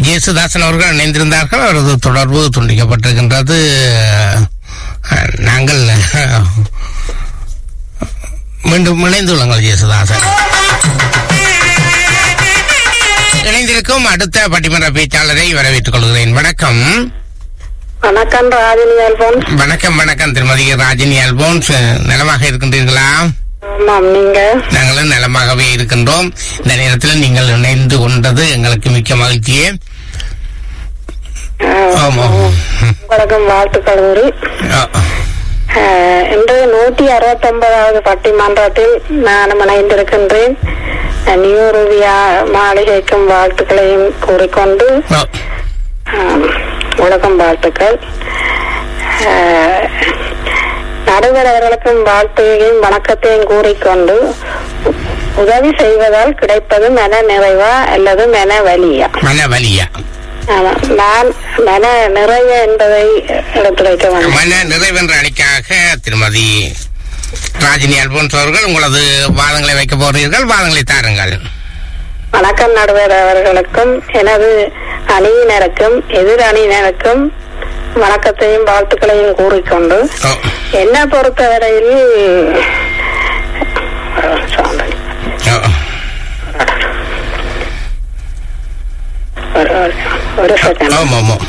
இயேசுதாசன் அவர்கள் இணைந்திருந்தார்கள் அவரது தொடர்பு துண்டிக்கப்பட்டிருக்கின்றது அஹ், நாங்கள் அஹ், மீண்டும் இணைந்து கொள்ளுங்கள் இயேசுதாசன் இணைந்திருக்கும் அடுத்த பட்டிமன்ற பேச்சாளரை வரவேற்றுக் கொள்கிறேன் வணக்கம் வணக்கம் ராஜினி அல்போன்ஸ் வணக்கம் வணக்கம் திருமதி ராஜினி அல்போன்ஸ் நலமாக இருக்கின்றீர்களா ஆமாம் நீங்க நாங்களும் நலமாகவே இருக்கின்றோம் இந்த நேரத்தில் நீங்கள் இணைந்து கொண்டது எங்களுக்கு மிக்க மகிழ்ச்சியே அஹ், ஆமாம் உங்களுக்கும் வாழ்த்துக்கள் கூறி ஆ, அஹ், இன்று நூற்றி அறுபத்தி ஒன்பதாவது பட்டிமன்றத்தில் நான் இணைந்திருக்கின்றேன் நியூருவியா மாளிகைக்கும் வாழ்த்துக்களையும் கூறிக்கொண்டு ஆ, ஆம், உலகம் வாழ்த்துக்கள் அஹ், நடுவர் அவர்களுக்கும் வாழ்த்தையும் வணக்கத்தையும் கூறிக்கொண்டு உ- உதவி செய்வதால் கிடைப்பது மன நிறைவா அல்லது மன வலியா மன வலியா ஆமா. நான் மன நிறைவு என்பதை எடுத்துரைக்க வேண்டும் மன நிறைவென்ற அணிக்காக திருமதி ராஜினி அல்போன்ஸ் அவர்கள் உங்களது வாதங்களை வைக்க போறீர்கள் வாதங்களை தாருங்கள் வணக்கம் நடுவர் அவர்களுக்கும் எனது அணியினருக்கும் எதிர் அணியினருக்கும் வணக்கத்தையும் வாழ்த்துக்களையும் கூறிக்கொண்டு ஓ, என்னை பொறுத்தவரையில் சாந்தன். ஓ, ஒரு- ஒரு- ஒரு செகண்ட் ஆமாம் ஆமாம்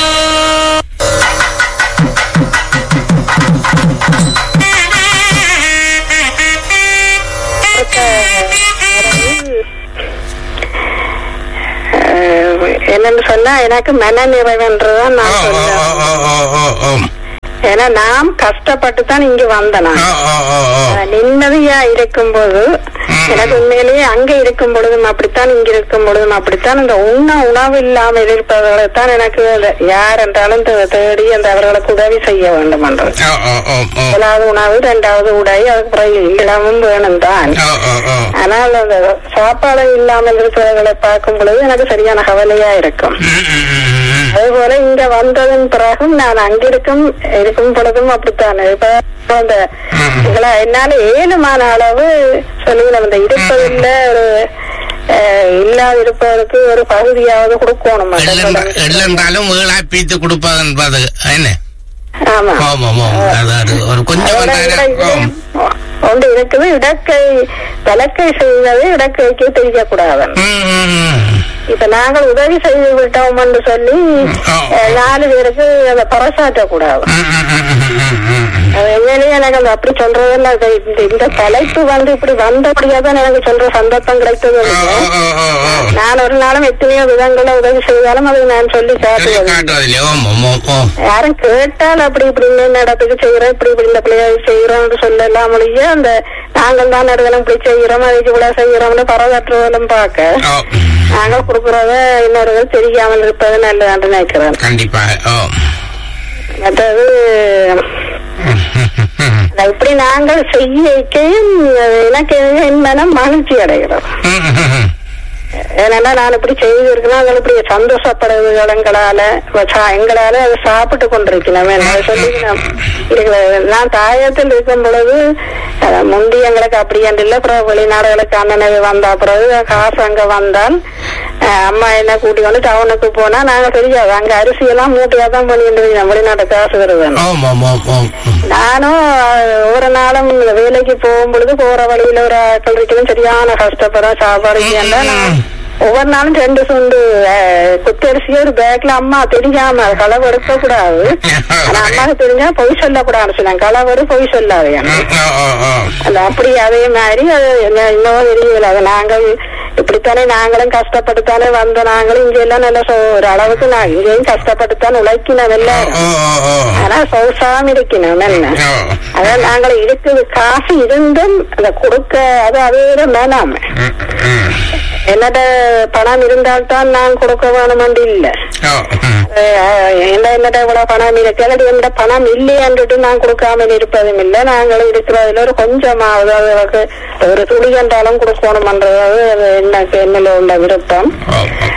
அஹ், என்னன்னு சொன்னா எனக்கு மன நிறைவுன்றதான் ஓ, நான் ஓ, சொல்றேன் ஓ, ஓ, ஓ, ஓ, ஓ. ஏன்னா நாம் கஷ்டப்பட்டு தான் இங்க வந்தேன் நான். ஓ, ஓ, ஓ, ஓ. அஹ், நிம்மதியா இருக்கும்போது ம். எனக்கு உண்மையிலேயே அங்க இருக்கும் பொழுதும் அப்படித்தான் இங்க இருக்கும் பொழுதும் அப்படித்தான் இந்த உண்ண உணவு இல்லாம இருப்பவர்களைத்தான் எனக்கு அந்த யார் என்றாலும் தே- தேடி அந்த அவர்களுக்கு உதவி செய்ய வேண்டும் என்று ஓ, ஓ, ஓ, ஓ. முதலாவது உணவு இரண்டாவது உடை அதுக்கு பிறகு இல்லமும் வேணும் தான் ஓ, ஓ, ஓ. ஆனால் அந்த சாப்பாடு இல்லாமல் இருக்கிறவர்களை பார்க்கும் பொழுது எனக்கு சரியான கவலையா இருக்கும் ம், ம், ம், ம். அதுபோல இங்க வந்ததன் பிறகும் நான் அங்கிருக்கும் இருக்கும் பொழுதும் அப்படித்தான் இப்ப அந்த ம். இதுல என்னால ஏழுமான அளவு சொல்லுங்க இந்த இருப்பதில்ல ஒரு அஹ், இல்லாத இருப்பதற்கு ஒரு பகுதியாவது கொடுக்கணும் எள்ளென்ற- எள்ளென்றாலும் ஏழா பீத்து கொடுப்பது என்பது என்ன ஆமா ஆமாம் ஆமாம் அதாவது ஒரு கொஞ்சம் அதோட வந்தாலும் இட- ஆம். ஒன்று இருக்குது இடக்கை வழக்கை செய்வது இடக்கைக்கு தெரியக்கூடாது ம், ம், ம். இப்ப நாங்கள் உதவி செய்து விட்டோம் என்று சொல்லி ஆ. அஹ், நாலு பேருக்கு அதை பறைசாற்ற கூடாது ம், ம், ம், ம், ம், ம். அது உண்மையிலேயே எனக்கு அந்த அப்படி சொல்றதெல்லாம் இது- இந்த இந்த தலைப்பு வந்து இப்படி வந்தபடியா தான் எனக்கு சொல்ற சந்தர்ப்பம் கிடைத்தது ஓ, ஓ, ஓ, ஓ, ஓ. நான் ஒரு நாளும் எத்தனையோ விதங்கள உதவி செய்தாலும் அதை நான் சொல்லி சொல்லி காட்டுவது காட்டுவதில்லை ஓம் ஓம் ஓம் ஓம் யாரும் கேட்டால் அப்படி இப்படி இந்த இடத்துக்கு செய்யறோம் இப்படி இப்படி இந்த பிள்ளைய செய்யறோம்னு சொல்லலாம் ஒழிய அந்த நாங்கள் தான் நடுகளும் இப்படி செய்யறோம் அதுக்கு இவ்வளவு செய்யறோம்னு பரவாற்றுவதும் பார்க்க ஓ நாங்கள் கொடுக்கறத இன்னொருவர் தெரியாமல் இருப்பது நல்லதான்னு நினைக்கிறேன் கண்டிப்பாக ஓ மற்றது ம், ம், ம், ம். அதை இப்படி நாங்கள் செய்யக்கையும் எனக்கு என் மனம் மகிழ்ச்சி அடைகிறது ம், ம், ம். ஏன்னா நான் இப்படி செய்திருக்கணும் அதில் இப்படி சந்தோஷப்படுறது எங்களால சா- எங்களால அதை சாப்பிட்டு கொண்டிருக்கிறோம் அதை சொல்லி நான் இருக்கிறது. நான் தாயத்தில் இருக்கும் பொழுது அஹ், முந்தி எங்களுக்கு அப்படி என்று இல்லை அப்புறம் வெளிநாடுகளுக்கு அண்ணனது வந்தா பிறகு காசு அங்க வந்தால் அஹ், அம்மா என்ன கூட்டி கொண்டு டவுனுக்கு போனா நாங்க தெரியாது அங்க அரிசி எல்லாம் மூட்டையா தான் பண்ணிட்டு இருக்கோம் வெளிநாட்டு காசு வருதுன்னு ஓம் ஓம் ஓம் ஓம் நானும் அஹ், ஒவ்வொரு நாளும் இந்த வேலைக்கு போகும் பொழுது போற வழியில ஒரு ஆட்கள் இருக்கணும் சரியான கஷ்டப்படுறோம் சாப்பாடு இல்லைன்னா நான் ஒவ்வொரு நாளும் ரெண்டு சுண்டு அஹ், குத்தரிசியை ஒரு பேக்ல அம்மா தெரியாம அது களவு எடுக்க கூடாது ஆனா அம்மாவுக்கு தெரிஞ்சா பொய் சொல்லக்கூடாது சொன்னாங்க களவெடு பொய் சொல்லாது ம், ஓ, ஓ, ஓ. அந்த அப்படி அதே மாதிரி அது என்ன- இன்னும் தெரியல அது நாங்கள் இப்படித்தானே நாங்களும் கஷ்டப்பட்டுத்தானே வந்த நாங்களும் இங்க எல்லாம் நல்ல சோ- ஒரு அளவுக்கு நான் இங்கேயும் கஷ்டப்பட்டுத்தான் உழைக்கணும் ஓ, எல்லாரும் ஓ, ஓ, ஓ. ஆனா சௌசாம இருக்கணும் என்ன ஓ. அதான் நாங்கள் இருக்குது காசு இருந்தும் அதை கொடுக்க அது அது ஒரு மேலாம ம், ம். என்னோட பணம் இருந்தால்தான் நான் கொடுக்க வேணுமென்று இல்ல ஓ, ம். அஹ் என்ன என்னோட இவ்வளவு பணம் இருக்கு அல்லது என்னோட பணம் இல்லையன்றுட்டு நான் கொடுக்காமல் இருப்பதும் இல்லை நாங்கள் இருக்கிறதுல ஒரு கொஞ்சமாவது அதுக்கு ஒரு துளி என்றாலும் கொடுக்கணும்ன்றது அது எனக்கு என்னல உள்ள விருப்பம் ஓ, ஓ.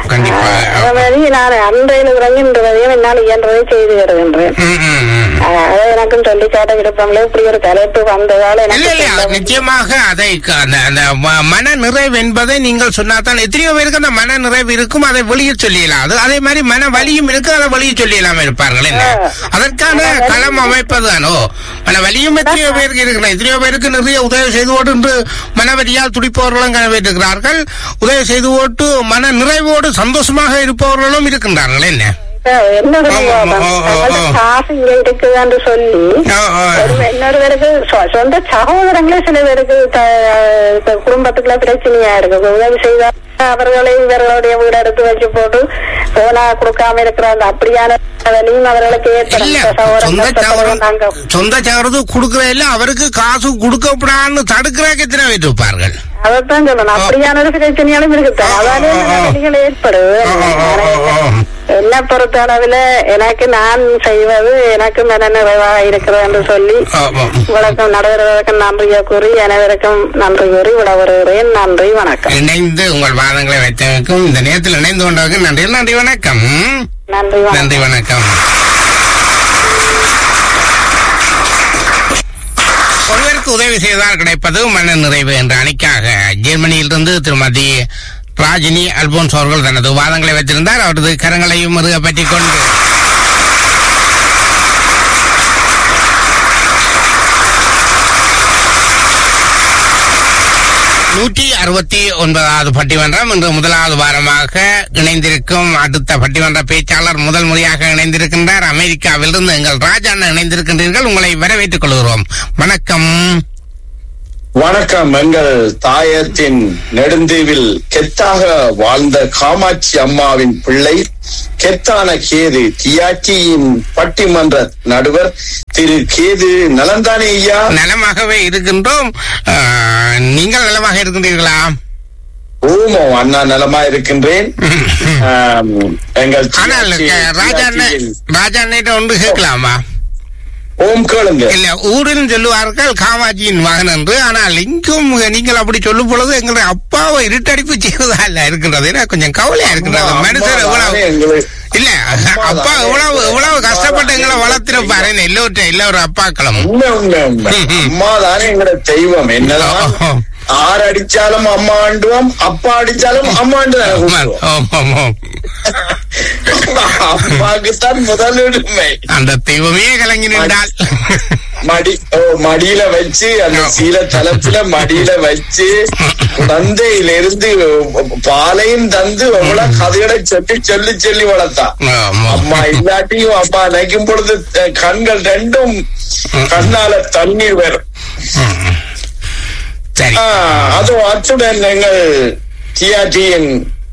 கண்டிப்பா அதே மாதிரி நான் அன்றையில் இறங்குகின்றதையும் என்னால் இயன்றதை செய்து வருகின்றேன் ம், ம், ம். ஆஹ் அதை எனக்கும் சொல்லி காட்ட விருப்பமில்லை இப்படி ஒரு தலைப்பு வந்ததால இல்ல எனக்கு இல்ல சொல்ல நிச்சயமாக அதை க- அந்த அந்த ம- மன நிறைவு என்பதை நீங்கள் சொன்னாதான் எத்தனையோ பேருக்கு அந்த மன நிறைவு இருக்கும் அதை வெளியில் சொல்லிடலாம் அது அதே மாதிரி மன வலியும் இருக்கு அதை வெளியில் சொல்லிடலாம் இருப்பார்கள் என்ன ஆ. அதற்கான களம் அமைப்பதுதானோ மன வலியும் எத்தனையோ பேருக்கு இருக்கிற எத்தனையோ பேருக்கு நிறைய உதவி செய்து ஓட்டு என்று மனவரியால் துடிப்பவர்களும் கனவே இருக்கிறார்கள் உதவி செய்து ஓட்டு மன நிறைவோடு சந்தோஷமாக இருப்பவர்களும் இருக்கின்றார்கள் என்ன என்ன ஆமா, ஆமா, ஆ, ஆ, ஆ. காசு இங்க இருக்குதான்னு சொல்லி ஆ, ஆ. ஒரு இன்னொரு பேருக்கு சொ- சொந்த சகோதரங்களே சில பேருக்கு த- இப்ப குடும்பத்துக்குள்ள பிரச்சனையா இருக்கு உதவி செய்தா அவர்களை இவர்களுடைய வீடு எடுத்து வச்சு போட்டு போனா கொடுக்காம இருக்கிற அந்த அப்படியான வழியும் அவர்களுக்கு ஏற்படும் இல்ல இந்த சொந்த சகோதரங்கள் சகோதரன் நாங்க சொந்த சகோதரது கொடுக்கற இல்ல அவருக்கு காசு கொடுக்கப்படான்னு தடுக்கிறதுக்கு எத்தனை பேர் இருப்பார்கள் அதைத்தான் சொல்லணும் அப்படியான ஒரு பிரச்சனையாலும் இருக்குதான் அதால ஆ, ஆ, ஆ. வழிகள் ஏற்படுது ஆ, ஆ, ஆ, ஆ, ஆ. என்ன பொறுத்த அளவுல எனக்கு நான் செய்வது எனக்கு மன நிறைவாக இருக்கிறது என்று சொல்லி ஆமா. உங்களுக்கும் நடுவர்களுக்கும் நன்றியை கூறி அனைவருக்கும் நன்றி கூறி விட வருகிறேன் நன்றி வணக்கம் இணைந்து உங்கள் வாதங்களை வைத்தமைக்கும் இந்த நேரத்தில் இணைந்து கொண்டவர்கள் நன்றி நன்றி வணக்கம் நன்றி வணக்கம் நன்றி வணக்கம் ஒருவருக்கு உதவி செய்தால் கிடைப்பது மன நிறைவு என்ற அணிக்காக ஜெர்மனியிலிருந்து திருமதி ராஜினி அல்போன்ஸ் அவர்கள் தனது வாதங்களை வைத்திருந்தார் அவரது கரங்களையும் முருக பற்றிக் கொண்டு நூற்றி அறுபத்தி ஒன்பதாவது பட்டிமன்றம் இன்று முதலாவது வாரமாக இணைந்திருக்கும் அடுத்த பட்டிமன்ற பேச்சாளர் முதல் முறையாக இணைந்திருக்கின்றார் அமெரிக்காவிலிருந்து எங்கள் ராஜா அண்ணன் இணைந்திருக்கின்றீர்கள் உங்களை வரவேற்றுக் கொள்கிறோம் வணக்கம் வணக்கம் எங்கள் தாயத்தின் நெடுந்தீவில் கெத்தாக வாழ்ந்த காமாட்சி அம்மாவின் பிள்ளை கெத்தான கேது தியாக்கியின் பட்டிமன்ற நடுவர் திரு கேது நலந்தானே ஐயா நலமாகவே இருக்கின்றோம் ஆஹ், நீங்கள் நலமாக இருக்கின்றீர்களா ஓமோ அண்ணா நலமா இருக்கின்றேன் ஆம், எங்கள் ஆனால் தியாக்கி- ராஜா அண்ணன் தியாக்கியின் ராஜா அண்ணன் ஒன்று கேட்கலாமா ஓம் கேளுங்க இல்ல ஊரில் சொல்லுவார்கள் காமாட்சியின் மகன் என்று ஆனால் இங்கும் நீங்கள் அப்படி சொல்லும் பொழுது எங்களுடைய அப்பாவை இருட்டடிப்பு செய்வதா இல்ல இருக்கின்றது ஏன்னா கொஞ்சம் கவலையா இருக்கின்றது அம்மா- மனுஷர் அம்மா தானே எவ்வளவு எங்களுக்கு- இல்ல அம்மா அப்பா தானே. எவ்வளவு எவ்வளவு அம்மா கஷ்டப்பட்டு எங்களை தானே. வளர்த்திருப்பாரு எல்லோருட்ட எல்லோரும் அப்பாக்களும் உண்மை உண்மை உண்மை ம், ம். அம்மா தானே எங்களோட தெய்வம் என்னதான் ஆறு அடிச்சாலும் அம்மா ஆண்டுவோம் அப்பா அடிச்சாலும் அம்மா ஆண்டு தானே கூப்பிடுவோம். ஆம், ஆம், ஆம். அம்மாக்குத்தான் முதல் உரிமை அந்த தெய்வமே கலங்கி நின்றால் மடி ஓ மடியில வச்சு அந்த சீல தலத்துல மடியில வச்சு தந்தையில இருந்து பாலையும் தந்து எவ்வளவு கதைகளை சொல்லி சொல்லி சொல்லி வளர்த்தா ஆமா. அம்மா இல்லாட்டியும் அம்மா நினைக்கும் பொழுது அஹ், கண்கள் ரெண்டும் கண்ணால தண்ணீர் வரும் ம். சரி ஆஹ், அதுவும் அத்துடன் எங்கள் டிஆர்டியின்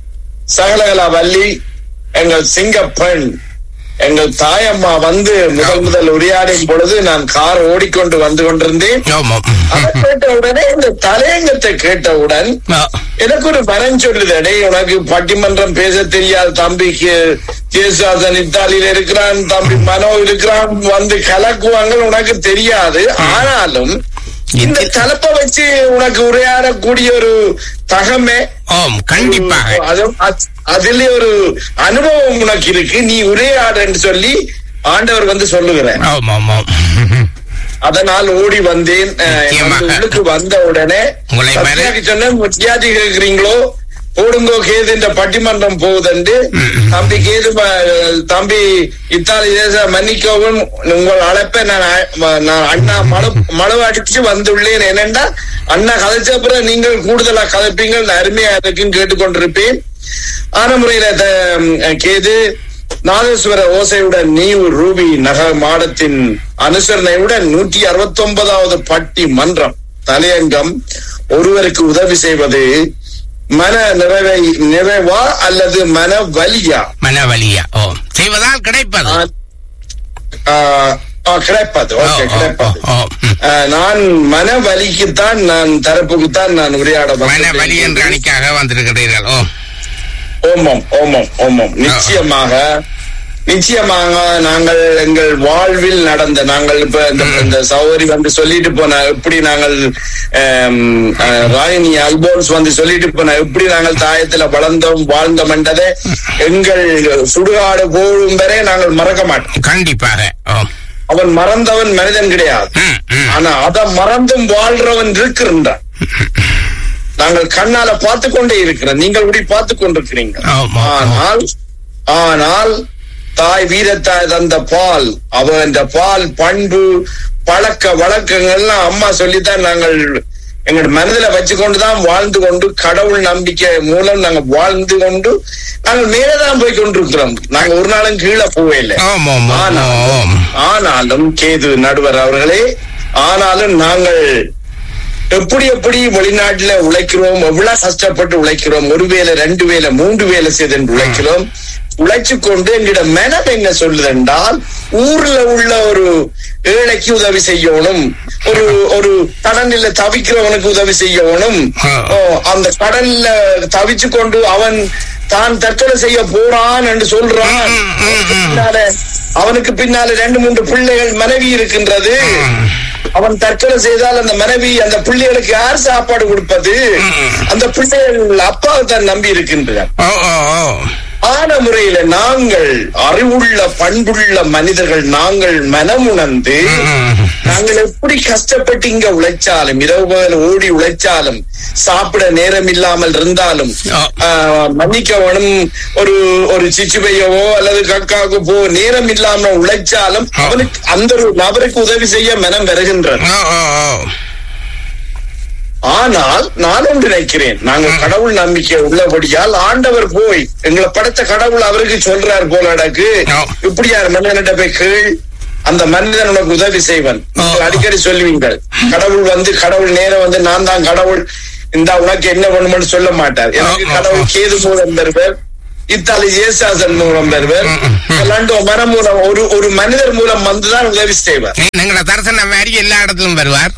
சகலகலா வள்ளி எங்கள் சிங்கப்பெண் எங்கள் தாயம்மா வந்து முதல் முதல் உரையாடும் பொழுது நான் கார் ஓடிக்கொண்டு வந்து கொண்டிருந்தேன் ஆமாம் அதை கேட்ட உடனே இந்த தலையங்கத்தை கேட்டவுடன் ஆ. எனக்கு ஒரு வரம் சொல்லுது அடே உனக்கு பட்டிமன்றம் பேச தெரியாது தம்பி கே- கேசாசன் இத்தாலியில இருக்கிறான் தம்பி மனோ இருக்கிறான் வந்து கலக்குவாங்க உனக்கு தெரியாது ஆனாலும் இந்த இது- தலைப்பை வச்சு உனக்கு உரையாடக்கூடிய ஒரு தகமே ஆம் கண்டிப்பாக அது- அது- அதுல ஒரு அனுபவம் உனக்கு இருக்கு நீ உரையாடுன்னு சொல்லி ஆண்டவர் வந்து சொல்லுகிறேன் ஆமாம் ஆமாம் அதனால் ஓடி வந்தேன் அஹ், நிச்சயமாக. வந்து உள்ளுக்கு வந்த உடனே உங்களை வர- சத்யாக்கு சொன்னேன் முத்தியாஜி கேக்குறீங்களோ போடுங்கோ கேது இந்த பட்டிமன்றம் போகுதுண்டு தம்பி கேது ம- தம்பி இத்தாலி தேச மன்னிக்கவும் உங்கள் அழைப்பை நான் அ- நான் அண்ணா மழு மழு அடிச்சு வந்துள்ளேன் என்னண்டா அண்ணா கதைச்ச பிறகு நீங்கள் கூடுதலா கதைப்பீங்கள் அருமையா இருக்குன்னு கேட்டுக்கொண்டிருப்பேன் ஆன முறையில த- கேது நாதேஸ்வர ஓசையுடன் நீவு ரூபி நக மாடத்தின் அனுசரணையுடன் நூற்றி அறுபத்தி ஒன்பதாவது பட்டி மன்றம் தலையங்கம் ஒருவருக்கு உதவி செய்வது மன நிறைவை நிறைவா அல்லது மன வலியா மனவலியா ஓ செய்வதால் கிடைப்பது ஆ, ஆ, ஆ, கிடைப்பது ஓ, ஓகே ஓ, கிடைப்பது ஓ, ஓ, ம். ஆ, நான் மன வலிக்குத்தான் நான் தரப்புக்குத்தான் நான் உரையாட வந்தேன். மனவலி என்ற அணிக்காக வந்திருக்கிறீர்கள் ஓ ஓமம் ஓமம் ஓமம் நிச்சயமாக நிச்சயமாக நாங்கள் எங்கள் வாழ்வில் நடந்த நாங்கள் இப்ப இந்த இந்த சௌகரி வந்து சொல்லிட்டு போன எப்படி நாங்கள் ஆம், அஹ், ராயினி அல்போன்ஸ் வந்து சொல்லிட்டு போன எப்படி நாங்கள் தாயத்துல வளர்ந்தோம் வாழ்ந்தோம் என்றதை எங்கள் சுடுகாடு போடும் வரை நாங்கள் மறக்க மாட்டோம் கண்டிப்பாக ஓ. அவன் மறந்தவன் மனிதன் கிடையாது ம், ம். ஆனா அதை மறந்தும் வாழ்றவன் இருக்கின்றான் நாங்கள் கண்ணால பார்த்து கொண்டே இருக்கிறோம் நீங்கள் இப்படி பார்த்து கொண்டிருக்கிறீங்க ஆமா. ஆனால் ஆனால் தாய் வீரத்தாய் தந்த பால் அவன் பால் பண்பு பழக்க வழக்கங்கள்லாம் அம்மா சொல்லித்தான் நாங்கள் எங்கள் மனதில வச்சுக்கொண்டுதான் வாழ்ந்து கொண்டு கடவுள் நம்பிக்கை மூலம் நாங்க வாழ்ந்து கொண்டு நாங்கள் மேலதான் போய் கொண்டிருக்கிறோம் நாங்க ஒரு நாளும் கீழே போவே இல்லை ஆமா ஆமா ஆனால் ஆமா. ஆனாலும் கேது நடுவர் அவர்களே ஆனாலும் நாங்கள் எப்படி எப்படி வெளிநாட்டுல உழைக்கிறோம் எவ்வளவு கஷ்டப்பட்டு உழைக்கிறோம் ஒரு வேலை ரெண்டு வேலை மூன்று வேலை செய்து உழைக்கிறோம் உழைச்சு கொண்டு எங்கிட்ட மனம் என்ன சொல்லுது என்றால் ஊர்ல உள்ள ஒரு ஏழைக்கு உதவி செய்யணும் ஒரு ஒரு கடனில தவிக்கிறவனுக்கு உதவி செய்யணும் ஆ. ஓ, அந்த கடல்ல தவிச்சு கொண்டு அவன் தான் தற்கொலை செய்ய போறான் என்று சொல்றான் ம், ம், ம். பின்னால அவனுக்கு பின்னால ரெண்டு மூன்று பிள்ளைகள் மனைவி இருக்கின்றது அவன் தற்கொலை செய்தால் அந்த மனைவி அந்த பிள்ளைகளுக்கு யார் சாப்பாடு கொடுப்பது அந்த பிள்ளைகள் அப்பாவை தான் நம்பி இருக்கின்றன ஓ ஓ ஓ ஆன முறையில நாங்கள் அறிவுள்ள பண்புள்ள மனிதர்கள் நாங்கள் மனமுணர்ந்து ம். நாங்கள் எப்படி கஷ்டப்பட்டு இங்க உழைச்சாலும் இரவு பகல் ஓடி உழைச்சாலும் சாப்பிட நேரம் இல்லாமல் இருந்தாலும் ஆ. ஆஹ், மன்னிக்கவனும் ஒரு ஒரு சிச்சுபையவோ அல்லது கக்காவுக்கு போ நேரம் இல்லாம உழைச்சாலும் ஆ. அவனுக்கு அந்த ஒரு நபருக்கு உதவி செய்ய மனம் வருகின்றது ஓ ஓ ஓ ஆனால் நான் ஒன்று நினைக்கிறேன் நாங்கள் கடவுள் நம்பிக்கை உள்ளபடியால் ஆண்டவர் போய் எங்களை படைத்த கடவுள் அவருக்கு சொல்றார் போல எனக்கு ஆ. இப்படியார் மனிதனிட்ட போய் கீழ் அந்த மனிதன் உனக்கு உதவி செய்வன் நீங்கள் ஆ. அடிக்கடி சொல்லுவீங்கள் கடவுள் வந்து கடவுள் நேரம் வந்து நான் தான் கடவுள் இந்த உனக்கு என்ன பண்ணுமென்னு சொல்ல மாட்டார் எனக்கு ஆ, ஆ, கடவுள் ஆ. கேது மூலம் பெறுவர் இத்தாலி ஏசாசன் மூலம் பெறுவர் ம், ம், ம். லண்டோ மரம் மூலம் ஒரு ஒரு மனிதர் மூலம் வந்துதான் உதவி செய்வார் எங்களை தரிசன மாதிரி எல்லா இடத்திலும் வருவார்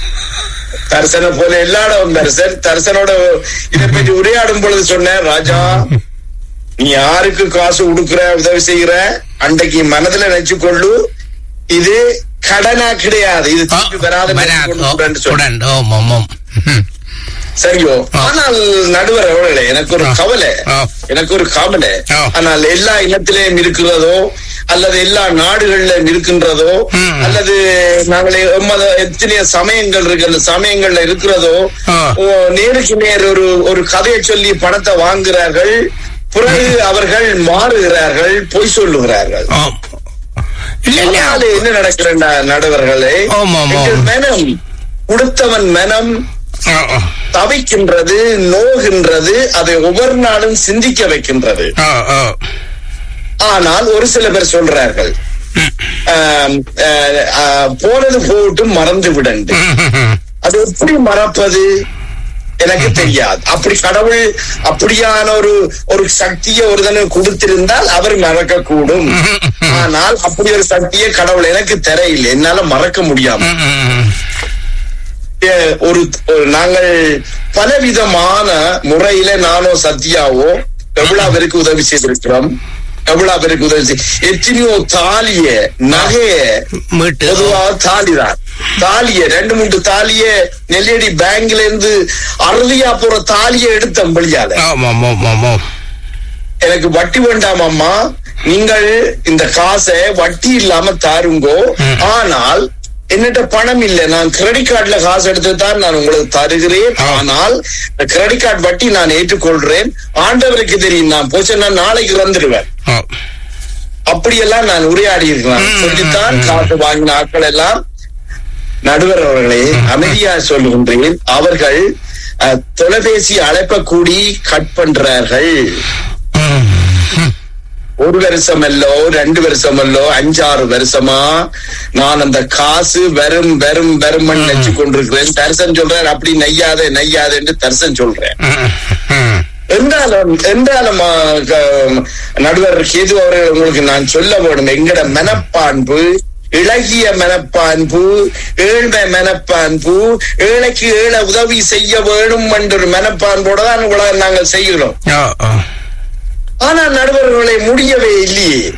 தரிசன போல எல்லா இடம் தரிசன் தரிசனோட இதை பற்றி உரையாடும் பொழுது சொன்னேன் ராஜா நீ யாருக்கு காசு கொடுக்குற உதவி செய்யற அன்றைக்கு மனதுல நினைச்சு கொள்ளு இது கடனா கிடையாது இது ஓ, திருப்பி வராத வராது. ஓ, சொன்னேன் உடன். ஓ, ஆமாம், ஆமாம். ம். சரியோ ஆ. ஆனால் நடுவர் அவர்களே எனக்கு ஒரு ஆ. கவலை ஆ. எனக்கு ஒரு கவலை ஆ. ஆனால் எல்லா இனத்திலேயும் இருக்கிறதோ அல்லது எல்லா நாடுகளிலும் இருக்கின்றதோ ம். அல்லது நாங்களே எம்மத எத்தனையோ சமயங்கள் இருக்கு அந்த சமயங்கள்ல இருக்கிறதோ ஆ. ஓ, நேருக்கு நேர் ஒரு ஒரு கதையை சொல்லி பணத்தை வாங்குகிறார்கள் பிறகு அவர்கள் மாறுகிறார்கள் பொய் சொல்லுகிறார்கள் ஆம். இல்ல இல்ல அதனால என்ன நடக்கிற நடுவர்களே ஆமா, ஆமா. எங்கள் மனம் கொடுத்தவன் மனம் ஓ, ஓ. தவிக்கின்றது நோகின்றது அதை ஒவ்வொரு நாளும் சிந்திக்க வைக்கின்றது ஓ, ஓ. ஆனால் ஒரு சில பேர் சொல்றார்கள் ஆம், அஹ், அஹ், போனது போட்டும் மறந்து விடண்டு அது எப்படி மறப்பது எனக்கு தெரியாது அப்படி கடவுள் அப்படியான ஒரு ஒரு சக்தியை ஒருதனு கொடுத்திருந்தால் அவர் மறக்க கூடும் ஆனால் அப்படி ஒரு சக்தியை கடவுள் எனக்கு தரையில்லை என்னால மறக்க முடியாம ம், அஹ் ஒரு ஒரு- நாங்கள் பலவிதமான முறையில நானோ சத்யாவோ எவ்வளவு பேருக்கு உதவி செய்திருக்கிறோம் எவ்வளவு பேருக்கு உதவி செய் எத்தனையோ தாலிய நகைய மீட்டு பொதுவா தாலிதான் தாலிய ரெண்டு மூன்று தாலிய நெல்லியடி பேங்க்ல இருந்து அறுதியா போற தாலிய எடுத்த வழியால ஆமாம் ஆமாம் ஆமாம் எனக்கு வட்டி வேண்டாம் அம்மா நீங்கள் இந்த காசை வட்டி இல்லாம தாருங்கோ ம். ஆனால் என்னட்ட பணம் இல்ல நான் கிரெடிட் கார்டுல காசு எடுத்து தான் நான் உங்களுக்கு தருகிறேன் ஆ. ஆனால் கிரெடிட் கார்டு வட்டி நான் ஏற்றுக்கொள்றேன் ஆண்டவருக்கு தெரியும் நான் போச்சு நான் நாளைக்கு வந்துடுவேன் ஓ. அப்படியெல்லாம் நான் உரையாடி இருக்கிறேன் ம், சொல்லித்தான் ம், ம். காசு வாங்கின ஆட்கள் எல்லாம் நடுவர் அவர்களே அமைதியா சொல்லுகின்றேன் அவர்கள் அஹ், தொலைபேசி அழைப்ப கூடி கட் பண்றார்கள் ம், ம். ஒரு வருஷம் அல்லோ ரெண்டு வருஷம் அல்லோ அஞ்சாறு வருஷமா நான் அந்த காசு வெறும் வெறும் வெறும் நினைச்சு கொண்டிருக்கிறேன் தரிசன் சொல்றேன் அப்படி நெய்யாதே நெய்யாதே என்று தரிசன் சொல்றேன் ம், ம். என்றாலும் என்றாலும் ஆ, க- நடுவர் கேது அவர்கள் உங்களுக்கு நான் சொல்ல வேண்டும் எங்கட மனப்பான்பு இளகிய மனப்பான்பு ஏழ்மை மனப்பான்பு ஏழைக்கு ஏழை உதவி செய்ய வேணும் என்ற ஒரு மனப்பான்போட தான் உங்களை நாங்கள் செய்கிறோம் ஓ, ஓ. ஆனால் நடுவர்களை முடியவே இல்லையே ம், ம்.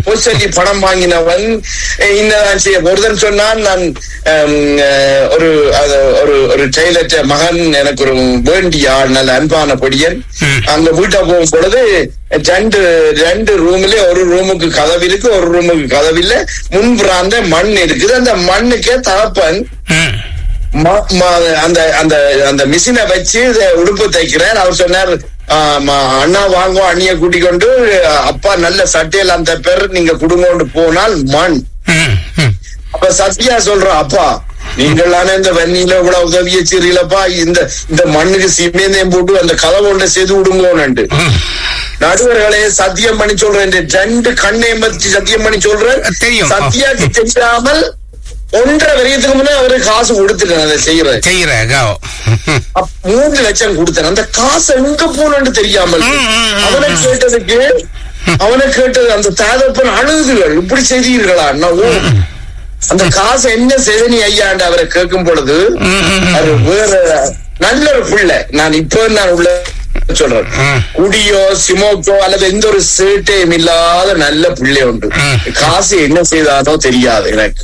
பொய் சொல்லி பணம் வாங்கினவன் அஹ், இன்னதான் செய்ய ஒருத்தன் சொன்னான் நான் ஹம், அஹ், ஒரு அது, ஒரு ஒரு டெய்லர் மகன் எனக்கு ஒரு வேண்டிய ஆள் நல்ல அன்பான பொடியன் ம். அந்த வீட்டை போகும் பொழுது ரெண்டு ரெண்டு ரூம்ல ஒரு ரூமுக்கு கதவு இருக்கு ஒரு ரூமுக்கு கதவு இல்ல முன்புறாந்த மண் இருக்குது அந்த மண்ணுக்கே தகப்பன் ம். ம- ம- அந்த அந்த அந்த மிஷினை வச்சு இத உடுப்பு தைக்கிறார் அவர் சொன்னார் ஆ, ம- அண்ணா வாங்குவோம் அண்ணிய கூட்டிக் கொண்டு அப்பா நல்ல சட்டையெல்லாம் தைப்பார் நீங்க குடுங்கொண்டு போனால் மண் ம். ம். அப்ப சத்யா சொல்றோம் அப்பா நீங்களான இந்த வெண்ணில இவ்வளவு உதவிய சீரியலப்பா இந்த இந்த மண்ணுக்கு சிமேந்தியம் போட்டு அந்த கதவு ஒன்றை செய்து விடுங்கோன்னு ம். நடுவர்களே சத்தியம் பண்ணி சொல்றேன் இந்த ரெண்டு கண்ணை மத்தி சத்தியம் பண்ணி சொல்றேன் தெரியும். சத்யாக்கு தெரியாமல் ஒன்றரை வரையத்துக்கு முன்னே அவரு காசு கொடுத்துட்டேன் அதை செய்யறது செய்யற காவோ அப்ப மூன்று லட்சம் கொடுத்தேன் அந்த காசு எங்க போனன்னு தெரியாமல் ம், ம், ம், அவனை ம். கேட்டதுக்கு அவனை கேட்டது அந்த தாதப்பன் அழுதுகள் இப்படி செய்தீர்களா நான் ஓ, அந்த காசை என்ன செய்தனி ஐயாண்டு அவரை கேட்கும் பொழுது அது வேற நல்ல ஒரு பிள்ளை நான் இப்ப நான் உள்ள சொல்றேன் ம். குடியோ சிமோக்கோ அல்லது எந்த ஒரு சேட்டையும் இல்லாத நல்ல பிள்ளை உண்டு ம். காசு என்ன செய்தானோ தெரியாது எனக்கு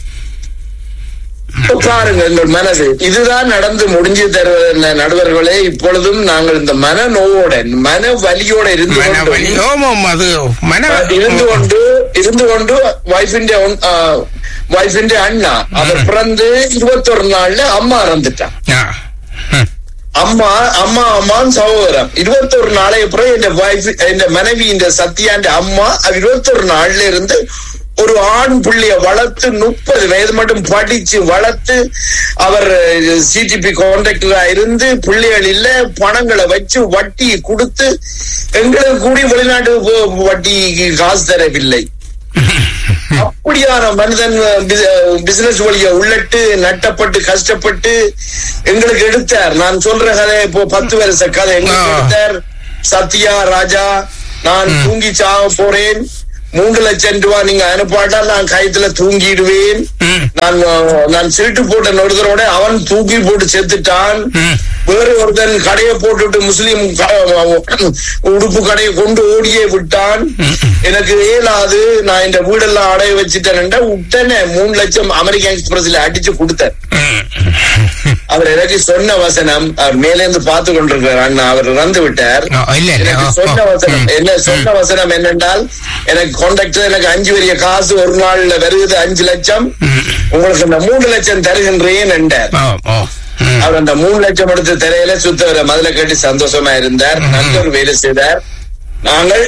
இப்ப பாருங்க எங்கள் மனது இதுதான் நடந்து முடிஞ்சு தருவ நடுவர்களே இப்பொழுதும் நாங்கள் இந்த மன நோவோட மன வலியோட இருந்து மன கொண்டு- வலி ஓமம் அது மன இருந்து கொண்டு இருந்து கொண்டு வைஃபிന്റെ வைஃபிന്റെ அண்ணா அவர் பிறந்து இருபத்தொரு நாள்ல அம்மா இறந்துட்டான் ஆ. ம். அம்மா அம்மா அம்மான்னு சகோதரம் இருபத்தொரு நாளை அப்புறம் என் வைஃப் என் மனைவி இந்த சத்யாண்ட அம்மா அது இருபத்தொரு நாள்ல இருந்து ஒரு ஆண் புள்ளைய வளர்த்து முப்பது வயது மட்டும் படிச்சு வளர்த்து அவர் சிடிபி கான்ட்ராக்டரா இருந்து பிள்ளைகள் இல்ல பணங்களை வச்சு வட்டி கொடுத்து எங்களுக்கு கூடி வெளிநாட்டு போ- வட்டிக்கு காசு தரவில்லை அப்படியான மனிதன் பிசினஸ் வழிய உள்ளட்டு நட்டப்பட்டு கஷ்டப்பட்டு எங்களுக்கு எடுத்தார் நான் சொல்ற கதை இப்போ பத்து வருஷ கதை எங்களுக்கு ஆ. எடுத்தார் சத்யா ராஜா நான் தூங்கி சாக போறேன் மூன்று லட்சம் ரூபாய் நீங்க அனுப்பாட்டா நான் கயத்துல தூங்கிடுவேன் ம். நான் அஹ், நான் சீட்டு போட்ட நொடுதரோட அவன் தூக்கி போட்டு செத்துட்டான் ம். வேறு ஒருத்தன் கடையை போட்டுட்டு முஸ்லீம் க- உடுப்பு கடையை கொண்டு ஓடியே விட்டான் எனக்கு இயலாது நான் இந்த வீடெல்லாம் அடைய வச்சுட்டேன் உடனே மூணு லட்சம் அமெரிக்கன் எக்ஸ்பிரஸ்ல அடிச்சு கொடுத்தேன் ம். அவர் எனக்கு சொன்ன வசனம் அவர் மேல இருந்து பார்த்து கொண்டிருக்கிறார் அண்ணா அவர் இறந்து விட்டார் ஓ, இல்ல இல்ல எனக்கு ஓ, சொன்ன ஓ. வசனம் ம். என்ன சொன்ன வசனம் என்னென்றால் எனக்கு கான்ட்ராக்டர் எனக்கு அஞ்சு வரிய காசு ஒரு நாள்ல வருது அஞ்சு லட்சம் ம். உங்களுக்கு இந்த மூணு லட்சம் தருகின்றேன் என்றார் ஓ, ஓ. ம். அவர் அந்த மூணு லட்சம் எடுத்து திரையில சுத்தவரை மதுல கட்டி சந்தோஷமா இருந்தார் நல்ல ஒரு வேலை செய்தார் நாங்கள்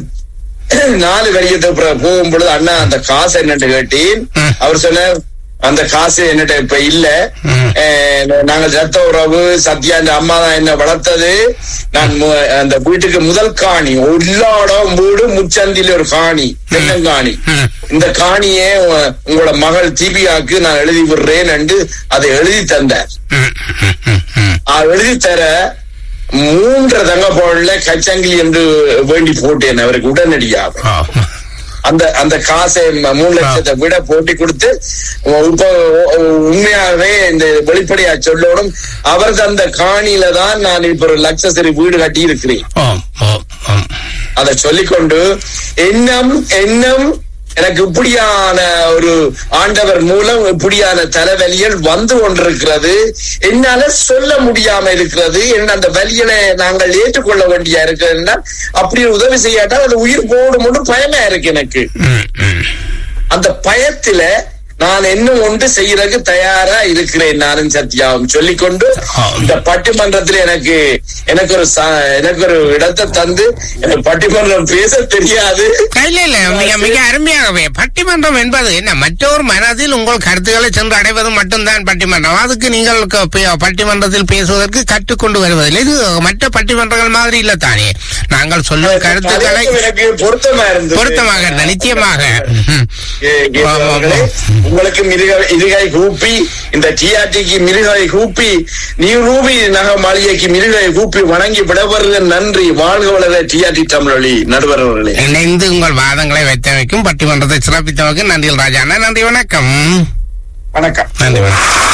நாலு வரியத்தை போகும் பொழுது அண்ணா அந்த காசு என்னட்டு கேட்டேன் ம். அவர் சொன்னார் அந்த காசு என்னட்ட இப்ப இல்ல ம். அஹ், நாங்க ரத்த உறவு சத்யா இந்த அம்மா தான் என்ன வளர்த்தது நான் மு- அந்த வீட்டுக்கு முதல் காணி எல்லா இடம் வீடு முச்சந்தில ஒரு காணி தென்னங்காணி ம். இந்த காணியே உ- உங்களோட மகள் தீபியாக்கு நான் எழுதி விடுறேன் என்று அதை எழுதி தந்தார் ம். ம். ம். ம். அது எழுதி தர மூன்று தங்க போடல கச்சங்கிலி என்று வேண்டி போட்டேன் அவருக்கு உடனடியாக ஓ. அந்த அந்த காசை ம- மூணு லட்சத்தை விட போட்டி கொடுத்து இப்போ உண்மையாகவே இந்த வெளிப்படையா சொல்லணும் அவர் தந்த காணியில தான் நான் இப்ப ஒரு லட்சசரி வீடு கட்டி இருக்கிறேன் ஓ. ஓ. ஓ. அதை சொல்லிக்கொண்டு எண்ணம் எண்ணம் எனக்கு இப்படியான ஒரு ஆண்டவர் மூலம் இப்படியான தலைவலிகள் வந்து கொண்டிருக்கிறது என்னால சொல்ல முடியாம இருக்கிறது என்ன அந்த வலிகளை நாங்கள் ஏற்றுக்கொள்ள வேண்டியா இருக்கிறது அப்படி உதவி செய்யாட்டால் அது உயிர் போடும் பயமா இருக்கு எனக்கு ம். ம். அந்த பயத்துல நான் இன்னும் ஒன்று செய்யறதுக்கு தயாரா இருக்கிறேன் நானும் சத்யாவும் சொல்லிக்கொண்டு ஆம். இந்த பட்டிமன்றத்துல எனக்கு எனக்கு ஒரு ச- எனக்கு ஒரு இடத்தை தந்து எனக்கு பட்டிமன்றம் பேச தெரியாது இல்ல இல்ல மிக மிக அருமையாகவே பட்டிமன்றம் என்பது என்ன மற்றொரு மனதில் உங்கள் கருத்துக்களை சென்று அடைவது மட்டும்தான் பட்டிமன்றம் அதுக்கு நீங்கள் க- பே- பட்டிமன்றத்தில் பேசுவதற்கு கற்றுக்கொண்டு வருவதில்லை இது மற்ற பட்டிமன்றங்கள் மாதிரி இல்ல தானே நாங்கள் சொல்லும் கருத்துக்களை எனக்கு பொருத்தமா இருந்தது பொருத்தமாக இருந்த நிச்சயமாக ம். ஏ, கே- ஆமா, அவர்களே, ஆமா. உங்களுக்கு மிருக இருகை கூப்பி இந்த டிஆர்டிக்கு மிருகை கூப்பி நீ ரூபி நக மாளிகைக்கு மிருகை கூப்பி வணங்கி விடவருக நன்றி வாழ்க வளர டிஆர்டி தமிழொலி நடுவர் அவர்களே இணைந்து உங்கள் வாதங்களை வைத்தமைக்கும் பட்டிமன்றத்தை சிறப்பித்தமைக்கும் நன்றி ராஜா அண்ணா நன்றி வணக்கம் வணக்கம் நன்றி வணக்கம்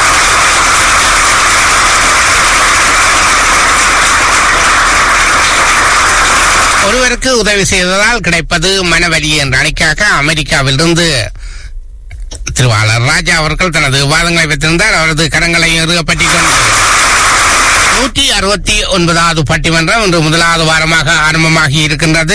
ஒருவருக்கு உதவி செய்ததால் கிடைப்பது மனவலி என்ற அணிக்காக அமெரிக்காவிலிருந்து திருவாளர் ராஜா அவர்கள் தனது விவாதங்களை வைத்திருந்தார் அவரது கரங்களை இறுகப்பற்றி கொண்டு நூற்றி அறுபத்தி ஒன்பதாவது பட்டிமன்றம் இன்று முதலாவது வாரமாக ஆரம்பமாகி இருக்கின்றது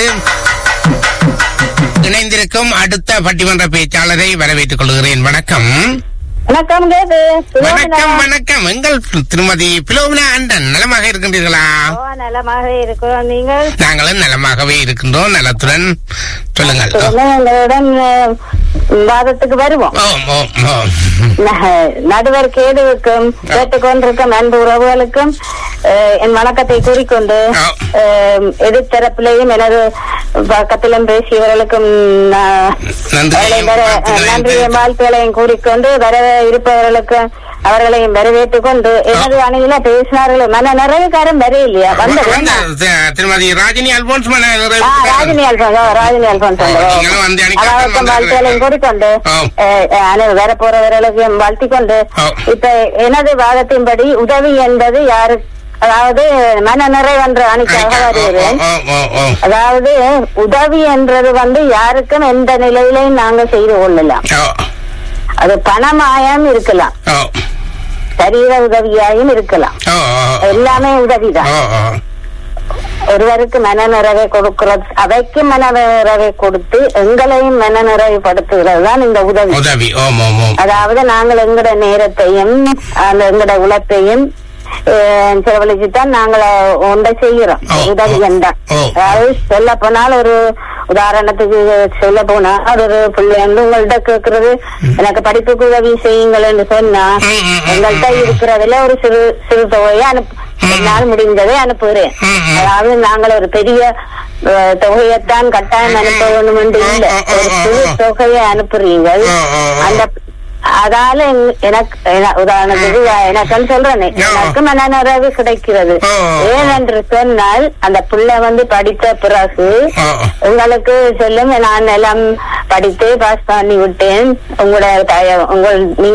இணைந்திருக்கும் அடுத்த பட்டிமன்ற பேச்சாளரை வரவேற்றுக் கொள்கிறேன் வணக்கம் வணக்கம் கேது வணக்கம் வணக்கம் எங்கள் திருமதி பிலோமினா அண்டன் நலமாக இருக்கின்றீர்களா நலமாக இருக்கிறோம் நீங்கள் நாங்களும் நலமாகவே இருக்கின்றோம் நலத்துடன் சொல்லுங்கள் ஓ, உங்களுடன் வாதத்துக்கு வருவோம் ஓம் ஓம் ஓம் ந- நடுவர் கேதுவுக்கும் கேட்டுக்கொண்டிருக்கும் அன்பு உறவுகளுக்கும் அஹ், என் வணக்கத்தை கூறிக்கொண்டு ஆ. அஹ், எதிர்த்தரப்பிலேயும் எனது பக்கத்திலும் பேசியவர்களுக்கும் நான் நன்றியையும் அவர்களை வர- வாழ்த்துக்களையும் நன்றிய தெரிவித்து- வாழ்த்துக்களையும் கூறிக்கொண்டு வர இருப்பவர்களுக்கு அவர்களையும் வரவேற்றுக் கொண்டு எனது அணியில பேசினார்கள் மன நிறைவுக்காரன் வர இல்லையா வந்தது வந்த தி- திருமதி ராஜினி அல்போன்ஸ் மன நிறைவு ஆ, ராஜினி அல்போன்ஸ் ஆ, ராஜினி அல்போன்ஸ் ஓ, நீங்களும் வந்து அணிக்காக அவருக்கும் வந்து வாழ்த்துக்களையும் கூறிக்கொண்டு ஓ. வர போறவர்களுக்கும் வாழ்த்திக் கொண்டு ஓ. இப்ப எனது வாதத்தின்படி உதவி என்பது யாரு அதாவது மன நிறைவென்ற அணிக்காக அணிக்கா- ஓ, வருகிறேன் ஓ, ஓ, ஓ. அதாவது உதவி என்றது வந்து யாருக்கும் எந்த நிலையிலையும் நாங்க செய்து கொள்ளலாம் ஓ, அது பணமாயம் இருக்கலாம் ஓ, சரீர உதவியாயும் இருக்கலாம் ஓ, ஓ, எல்லாமே உதவிதான் ஓ, ஓ. ஒருவருக்கு மன நிறைவை கொடுக்கிறது அவைக்கு மன நிறைவை கொடுத்து எங்களையும் மன நிறைவுபடுத்துகிறது தான் இந்த உதவி உதவி ஓம் ஓம் ஓம் அதாவது நாங்கள் எங்கட நேரத்தையும் அந்த எங்கட உழைப்பையும் அஹ், செலவழிச்சுதான் நாங்கள் ஒன்றை செய்கிறோம் ஓ, உதவி ஓ, என்றால் ஓ. அதாவது சொல்ல போனால் ஒரு உதாரணத்துக்கு சொல்ல போனா அது ஒரு பிள்ளை வந்து உங்கள்ட்ட கேக்குறது எனக்கு படிப்புக்கு உதவி செய்யுங்கள் என்று சொன்னா ம், ம், ம், எங்கள்கிட்ட ம். இருக்கிறதுல ஒரு சிறு சிறு தொகையை அனுப்பு என்னால் முடிந்ததை அனுப்புகிறேன் ம், ம். அதாவது நாங்கள் ஒரு பெரிய அஹ், தொகையைத்தான் கட்டாயம் அனுப்ப வேண்டும் என்று இல்லை ம், ம், ஒரு ம், சிறு ம். தொகையை அனுப்புறீங்கள் ம், ம், ம். அந்த அதால எங்க- எனக்கு என- உதாரணத்துக்கு எனக்குன்னு சொல்றேனே ம். எனக்கு மன நிறைவு கிடைக்கிறது ம், ம். ஏனென்று சொன்னால் அந்த பிள்ளை வந்து படித்த பிறகு ஓ, ஓ. உங்களுக்கு சொல்லும் நான் எல்லாம் படித்து பாஸ் பண்ணி விட்டேன் உங்களோட தய- உங்கள் நீங்க